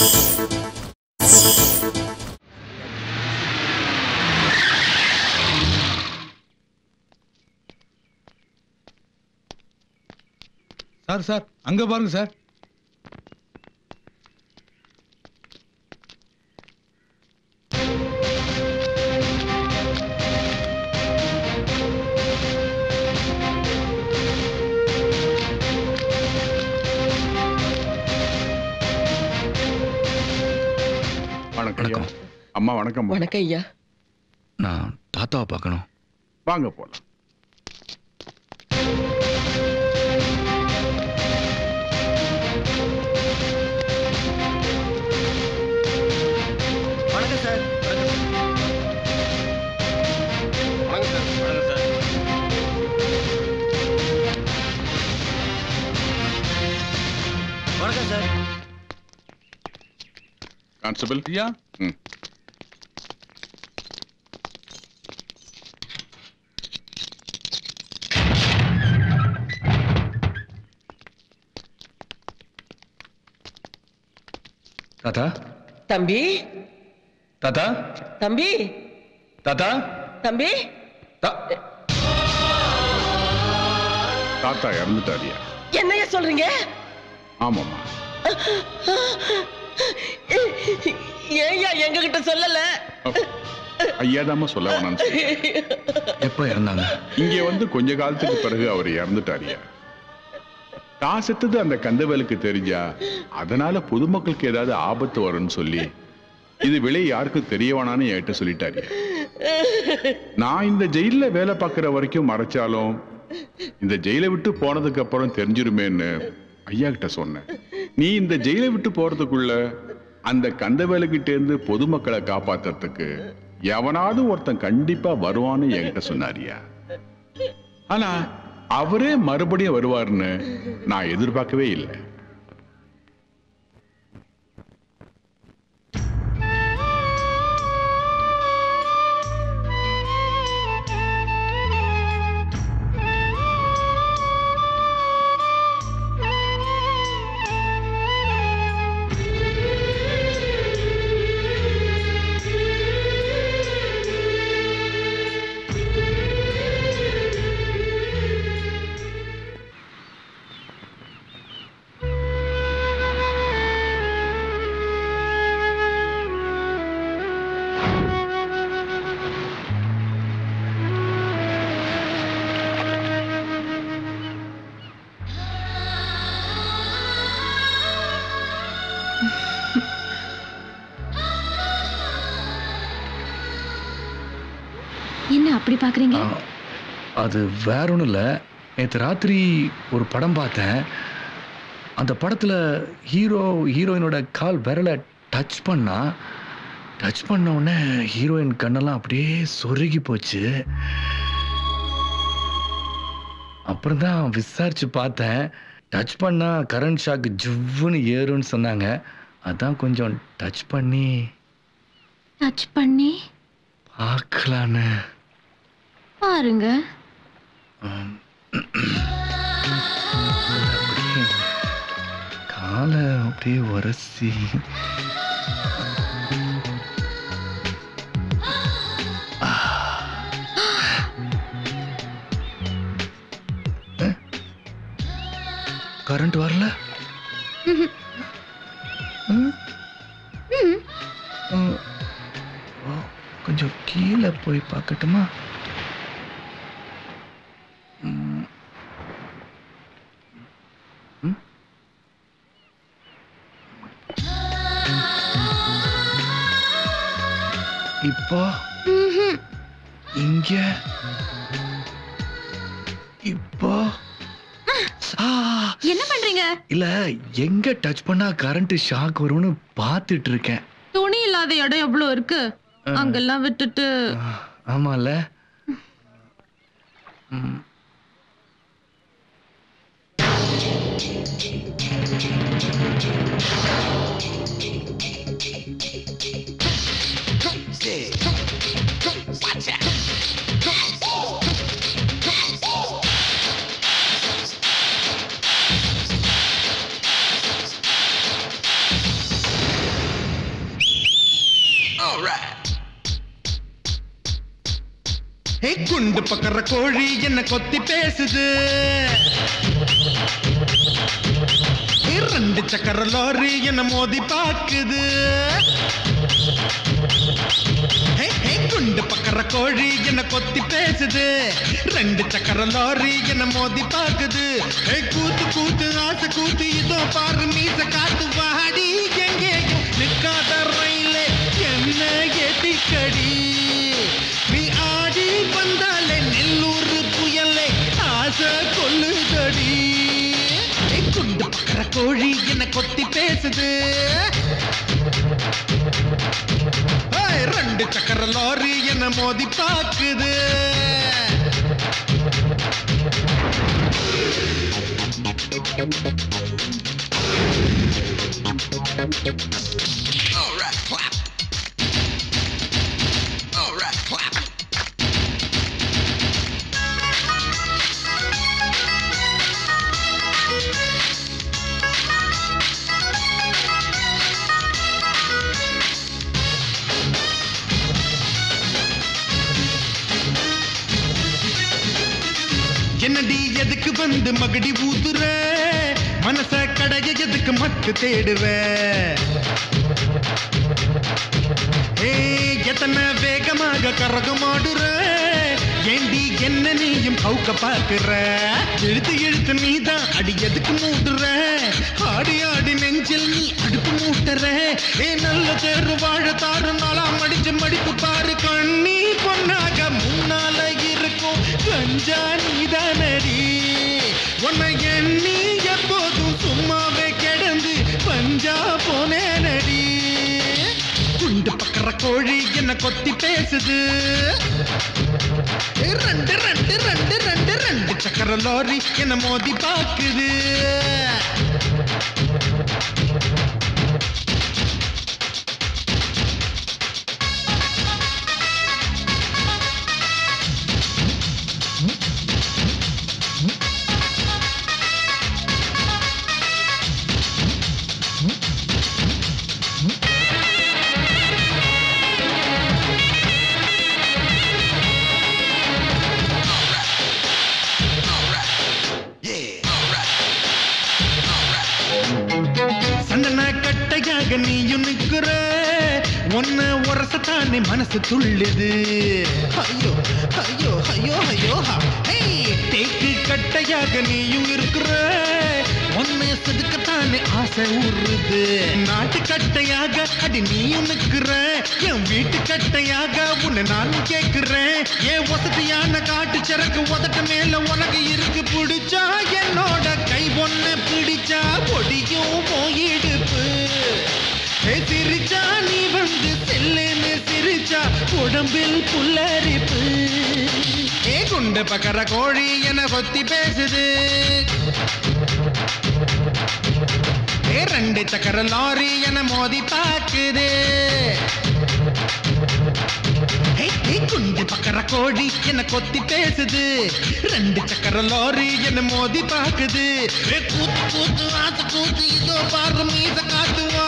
Sir sir அங்க பாருங்க sir வணக்கம் ஐயா. அம்மா வணக்கம் வணக்கம் ஐயா நான் தாத்தாவை பார்க்கணும் வாங்க போலாம் வணக்கம் சார் வணக்கம் சார் வணக்கம் சார் வணக்கம் சார் கான்ஸ்டபிள் ஐயா ம் தாத்தா தம்பி தாத்தா தம்பி தாத்தா தம்பி தா- தாத்தா இறந்துட்டாரியா என்னைய சொல்றீங்க ஆமாம்மா ஏய்யா எங்க கிட்ட சொல்லல ஐயாதாம்மா சொல்ல வேணாம்னு சொல்லி. எப்போ இறந்தாங்க இங்கே வந்து கொஞ்ச காலத்துக்கு பிறகு அவர் இறந்துட்டாரியா தான் செத்தது அந்த கந்தவேலுக்கு தெரிஞ்சா அதனால பொதுமக்களுக்கு ஏதாவது ஆபத்து வரும்னு சொல்லி இது விலை யாருக்கும் தெரிய வேணான்னு என்கிட்ட சொல்லிட்டாரியா நான் இந்த ஜெயில்ல வேலை பார்க்குற வரைக்கும் மறைச்சாலும் இந்த ஜெயிலை விட்டு போனதுக்கு அப்புறம் தெரிஞ்சிருமேன்னு ஐயா கிட்ட சொன்னேன் நீ இந்த ஜெயிலை விட்டு போறதுக்குள்ள அந்த கந்தவேலுக்கிட்ட இருந்து பொதுமக்களை காப்பாத்துறதுக்கு எவனாவது ஒருத்தன் கண்டிப்பா வருவான்னு என்கிட்ட சொன்னாரியா ஆனா அவரே மறுபடியும் வருவார்னு நான் எதிர்பார்க்கவே இல்லை என்ன அப்படி பாக்குறீங்க ஆ, அது வேற ஒன்றும் இல்லை நேற்று ராத்திரி ஒரு படம் பார்த்தேன் அந்த படத்தில் ஹீரோ ஹீரோயினோட கால் விரலை டச் பண்ணா டச் பண்ண உடனே ஹீரோயின் கண்ணெல்லாம் அப்படியே சொருகி போச்சு அப்புறம் தான் விசாரிச்சு பார்த்தேன் டச் பண்ணா கரண்ட் ஷாக் ஜிவ்வுன்னு ஏறும்னு சொன்னாங்க அதான் கொஞ்சம் டச் பண்ணி டச் பண்ணி பார்க்கலான்னு பாருங்க அப்படியே காலை அப்படியே உரசி கரண்ட் வரல ம்? ம். ஓ, கொஞ்சம் கீழே போய் பார்க்கட்டுமா ம். ம்? இப்போ இங்க இப்போ ஆ, என்ன பண்றீங்க இல்ல எங்க டச் பண்ணா கரண்ட் ஷாக் வரும்னு பார்த்துட்டு இருக்கேன் துணி இல்லாத இடம் எவ்வளவு இருக்கு அங்கெல்லாம் விட்டுட்டு ஆ, ஆமால ம். ஏ குண்டு பக்கற கோழி என்ன கொத்தி பேசுது ஏ, ரெண்டு சக்கர லாரி என்ன மோதி பாக்குது ஏ, ஏ, குண்டு பக்கற கோழி என்ன கொத்தி பேசுது ரெண்டு சக்கர லாரி என்ன மோதி பாக்குது ஏ, கூத்து கூத்து ஆசை கூத்து இதோ பாரு மீச காத்து வாடி எங்கேயும் நிக்காத ரயிலே என்ன ஏத்திக்கடி நீ ஆடி வந்தாலே நெல்லூர் புயலே ஆசை கொல்லுதடி ஏய், குண்டு பக்கற கோழி என்ன கொத்தி பேசுது ஏய், ரெண்டு சக்கர லாரி என்ன மோதி பாக்குது என்னடி எதுக்கு வந்து மகடி ஊத்துற மனச கடைய எதுக்கு மக்கு தேடுற ஏய், எத்தனை வேகமாக கரகமாடுற ஏண்டி என்ன நீயும் கவுக்க பாக்குற இழுத்து இழுத்து நீதான் அடி எதுக்கு மூடுற ஆடி ஆடி நெஞ்சில் நீ அடுப்பு மூட்டுற ஏ நல்ல தேர்வு வாழ தாறு நாளா மடிச்சு மடிப்பு பாரு கண்ணி பொன்னாக முன்னால இருக்கும் கஞ்சா நீதானடி உன்னை எண்ணி எப்போதும் சும்மாவே கிடந்து பஞ்சா போனேனடி குண்டு பக்கற கோழி என்ன கொத்தி பேசுது ஏ, ரெண்டு ரெண்டு ரெண்டு ரெண்டு ரெண்டு சக்கர லாரி என்ன மோதி பாக்குது சந்தன கட்டையாக நீயும் நிக்கிற உன்ன உரசத்தானே மனசு துள்ளுது ஐயோ ஐயோ ஐயோ ஐயோ ஹா. ஏய், தேக்கு கட்டையாக நீயும் இருக்கிற உன்னை செதுக்கத்தானே ஆசை ஊறுது நாட்டு கட்டையாக அடி நீயும் நிக்கிற என் வீட்டு கட்டையாக உன்னை நானும் கேட்கிறேன் ஏன் வசதியான காட்டு சரக்கு உதட்ட மேல உனக்கு இருக்கு பிடிச்சா என்னோட கை ஒண்ணு பிடிச்சா பொடியும் போயிடுப்பு ஏ சிரிச்சா நீ வந்து செல்லுன்னு சிரிச்சா உடம்பில் புல்லரிப்பு ஏ குண்டு பக்கற கோழி என கொத்தி பேசுது ஏ ரெண்டு சக்கர லாரி என மோதி பாக்குது ஏய், ஏய், குண்டு பக்கற கோழி என்ன கொத்தி பேசுது ரெண்டு சக்கர லாரி என்ன மோதி பாக்குது ஏ, கூத்து கூத்து ஆசை கூத்து இதோ பாரு மீச காத்து